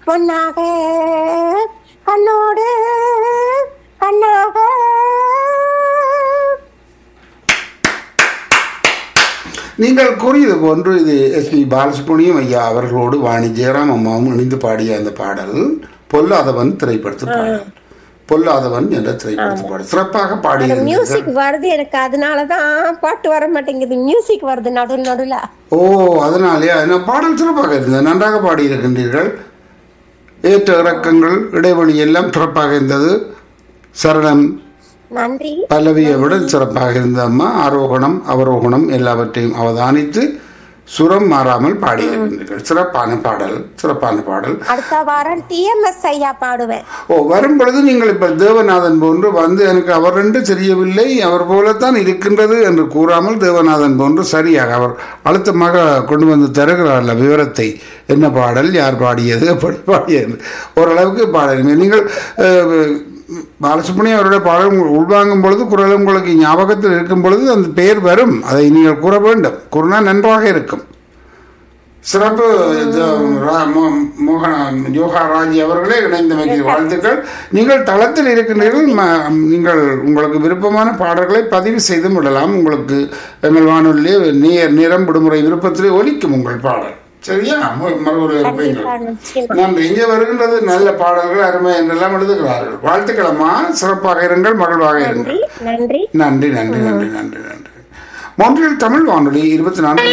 பொன்னாக கண்ணோடு கண்ணாக நீங்கள் கூறியது போன்று இது எஸ்பி பாலசுப்ரமணியம் ஐயா அவர்களோடு வாணி ஜெயராம் அம்மாவும் இணைந்து பாடிய அந்த பாடல் பொல்லாதவன் திரைப்படத்து பாடல் பொல்லாதவன் என்ற திரைப்படத்து பாடல் சிறப்பாக பாடியிருந்தீர்கள் மியூசிக் வருது எனக்கு அதனாலதான் பாட்டு வர மாட்டேங்குது மியூசிக் வருது நடு நடுல ஓ அதனாலே அந்த பாடல் சிறப்பாக இருந்தது நன்றாக பாடியிருக்கின்றீர்கள் ஏற்ற இறக்கங்கள் இடைவெளி எல்லாம் சிறப்பாக இருந்தது சரணம் நன்றி பல்லவியை விட சிறப்பாக இருந்த அம்மா ஆரோகணம் அவரோகணம் எல்லாவற்றையும் அவதானித்து சுரம் மாறாமல் பாடியிருக்கின்றீர்கள் சிறப்பான பாடல் சிறப்பான பாடல் அடுத்த வாரம் டிஎம்எஸ் ஐயா பாடுவேன் ஓ வரும் பொழுது நீங்கள் இப்ப தேவநாதன் போன்று வந்து எனக்கு அவர் ரெண்டு தெரியவில்லை அவர் போலத்தான் இருக்கின்றது என்று கூறாமல் தேவநாதன் போன்று சரியாக அவர் அழுத்தமாக கொண்டு வந்து தருகிறார்ல விவரத்தை என்ன பாடல் யார் பாடியது எப்படி பாடியது ஓரளவுக்கு பாடல் நீங்கள் அஹ், பாலசுப்ரமணியம் அவருடைய பாடல் உங்கள் உள்வாங்கும் பொழுது குரல் உங்களுக்கு ஞாபகத்தில் இருக்கும் பொழுது அந்த பெயர் வரும் அதை நீங்கள் கூற வேண்டும் கூறினா நன்றாக இருக்கும் சிறப்பு இது, ரா- மோ- மோகன யோகா ராஜி அவர்களே இணைந்தமைக்கு வாழ்த்துக்கள் நீங்கள் தளத்தில் இருக்கின்றீர்கள் ம- நீங்கள் உங்களுக்கு விருப்பமான பாடல்களை பதிவு செய்து விடலாம் உங்களுக்கு எங்கள் வானொலியே நேர் நிறம் விடுமுறை விருப்பத்திலே ஒலிக்கும் உங்கள் பாடல் சரியா மு- மறுபடி இருப்பீங்கள் கண்டிப்பா நிச்சயமா. நன்றி இங்கே வருகின்றது நல்ல பாடல்கள் அருமை என்றெல்லாம் எழுதுகிறார்கள் வாழ்த்துக்களம்மா சிறப்பாக இருங்கள் மகிழ்வாக இருங்கள் நன்றி நன்றி நன்றி நன்றி நன்றி நன்றி நன்றி மொன்றில் தமிழ் வானொலி இருபத்தி நான்கு